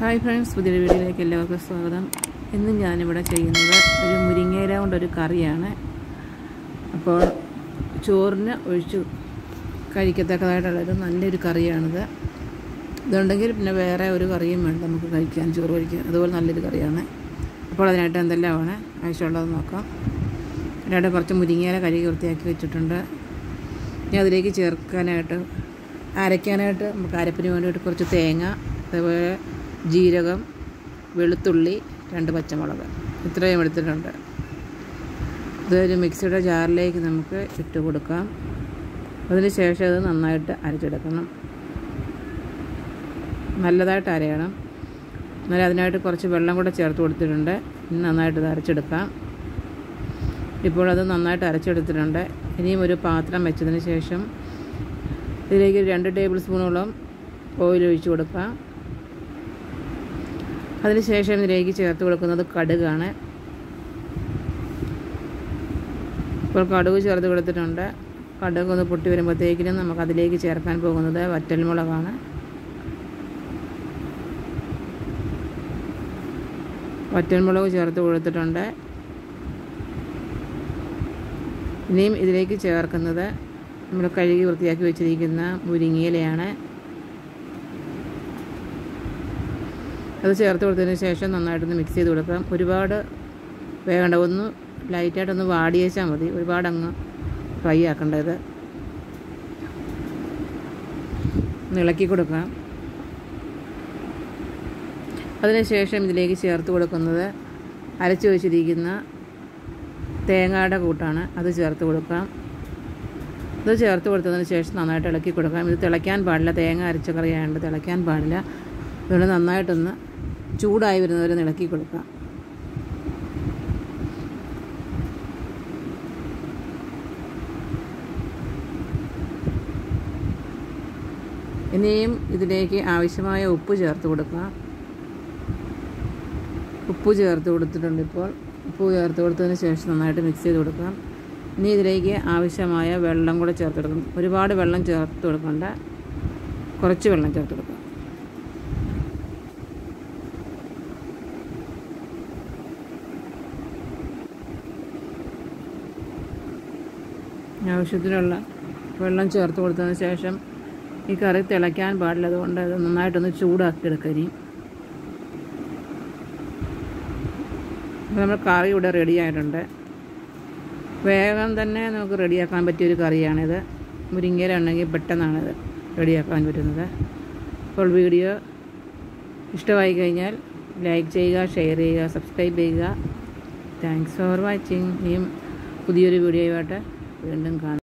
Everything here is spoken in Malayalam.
ഹായ് ഫ്രണ്ട്സ് പുതിയൊരു വീഡിയോയിലേക്ക് എല്ലാവർക്കും സ്വാഗതം ഇന്ന് ഞാനിവിടെ ചെയ്യുന്നത് ഒരു മുരിങ്ങയില കൊണ്ടൊരു കറിയാണ് അപ്പോൾ ചോറിന് ഒഴിച്ച് കഴിക്കത്തക്കതായിട്ടുള്ളൊരു നല്ലൊരു കറിയാണിത് ഇതുണ്ടെങ്കിൽ പിന്നെ വേറെ ഒരു കറിയും വേണ്ട നമുക്ക് കഴിക്കാൻ ചോറ് കഴിക്കാൻ അതുപോലെ നല്ലൊരു കറിയാണ് അപ്പോൾ അതിനായിട്ട് എന്തെല്ലാമാണ് ആവശ്യമുള്ളത് നോക്കാം അതിനായിട്ട് കുറച്ച് മുരിങ്ങയില കഴുകി വൃത്തിയാക്കി വെച്ചിട്ടുണ്ട് ഇനി അതിലേക്ക് ചേർക്കാനായിട്ട് അരയ്ക്കാനായിട്ട് നമുക്ക് അരപ്പിന് വേണ്ടിയിട്ട് കുറച്ച് തേങ്ങ അതേപോലെ ജീരകം വെളുത്തുള്ളി രണ്ട് പച്ചമുളക് ഇത്രയും എടുത്തിട്ടുണ്ട് ഇതൊരു മിക്സിയുടെ ജാറിലേക്ക് നമുക്ക് ഇട്ട് കൊടുക്കാം അതിന് ശേഷം അത് നന്നായിട്ട് അരച്ചെടുക്കണം നല്ലതായിട്ട് അരയണം എന്നാൽ അതിനായിട്ട് കുറച്ച് വെള്ളം കൂടെ ചേർത്ത് കൊടുത്തിട്ടുണ്ട് ഇനി നന്നായിട്ട് ഇത് അരച്ചെടുക്കാം ഇപ്പോൾ അത് നന്നായിട്ട് അരച്ചെടുത്തിട്ടുണ്ട് ഇനിയും ഒരു പാത്രം വെച്ചതിന് ശേഷം ഇതിലേക്ക് രണ്ട് ടേബിൾ സ്പൂണോളം ഓയിൽ ഒഴിച്ച് കൊടുക്കാം അതിനുശേഷം ഇതിലേക്ക് ചേർത്ത് കൊടുക്കുന്നത് കടുകാണ് ഇപ്പോൾ കടുക് ചേർത്ത് കൊടുത്തിട്ടുണ്ട് കടുക് ഒന്ന് പൊട്ടി വരുമ്പോഴത്തേക്കിനും നമുക്ക് അതിലേക്ക് ചേർക്കാൻ പോകുന്നത് വറ്റൽമുളകാണ് വറ്റൽമുളക് ചേർത്ത് കൊടുത്തിട്ടുണ്ട് ഇനിയും ഇതിലേക്ക് ചേർക്കുന്നത് നമ്മൾ കഴുകി വൃത്തിയാക്കി വെച്ചിരിക്കുന്ന മുരിങ്ങയിലയാണ് അത് ചേർത്ത് കൊടുത്തതിന് ശേഷം നന്നായിട്ടൊന്ന് മിക്സ് ചെയ്ത് കൊടുക്കാം ഒരുപാട് വേകണ്ട ഒന്ന് ലൈറ്റായിട്ടൊന്ന് വാടിയേച്ചാൽ മതി ഒരുപാട് അങ്ങ് ഫ്രൈ ആക്കേണ്ടത് ഒന്ന് ഇളക്കി കൊടുക്കാം അതിനുശേഷം ഇതിലേക്ക് ചേർത്ത് കൊടുക്കുന്നത് അരച്ച് വെച്ചിരിക്കുന്ന തേങ്ങയുടെ കൂട്ടാണ് അത് ചേർത്ത് കൊടുക്കാം ഇത് ചേർത്ത് കൊടുത്തതിന് ശേഷം നന്നായിട്ട് ഇളക്കി കൊടുക്കാം ഇത് തിളയ്ക്കാൻ പാടില്ല തേങ്ങ അരച്ച കറിയായതുകൊണ്ട് തിളയ്ക്കാൻ പാടില്ല അതുകൊണ്ട് നന്നായിട്ടൊന്ന് ചൂടായി വരുന്നവരെ ഇളക്കി കൊടുക്കാം ഇനിയും ഇതിലേക്ക് ആവശ്യമായ ഉപ്പ് ചേർത്ത് കൊടുക്കാം ഉപ്പ് ചേർത്ത് കൊടുത്തിട്ടുണ്ട് ഇപ്പോൾ ഉപ്പ് ചേർത്ത് കൊടുത്തതിന് ശേഷം നന്നായിട്ട് മിക്സ് ചെയ്ത് കൊടുക്കാം ഇനി ഇതിലേക്ക് ആവശ്യമായ വെള്ളം കൂടെ ചേർത്ത് കൊടുക്കണം ഒരുപാട് വെള്ളം ചേർത്ത് കൊടുക്കണ്ട കുറച്ച് വെള്ളം ചേർത്ത് കൊടുക്കാം ആവശ്യത്തിനുള്ള വെള്ളം ചേർത്ത് കൊടുത്തതിന് ശേഷം ഈ കറി തിളയ്ക്കാൻ പാടില്ല അതുകൊണ്ട് അത് നന്നായിട്ടൊന്ന് ചൂടാക്കി എടുക്കുക ഇനി അപ്പോൾ നമ്മൾ കറി ഇവിടെ റെഡി ആയിട്ടുണ്ട് വേഗം തന്നെ നമുക്ക് റെഡിയാക്കാൻ പറ്റിയൊരു കറിയാണിത് മുരിങ്ങയില ഉണ്ടെങ്കിൽ പെട്ടെന്നാണിത് റെഡിയാക്കാൻ പറ്റുന്നത് അപ്പോൾ വീഡിയോ ഇഷ്ടമായി കഴിഞ്ഞാൽ ലൈക്ക് ചെയ്യുക ഷെയർ ചെയ്യുക സബ്സ്ക്രൈബ് ചെയ്യുക താങ്ക്സ് ഫോർ വാച്ചിങ് ഇനിയും പുതിയൊരു വീഡിയോയുമായിട്ട് വീണ്ടും കാണാം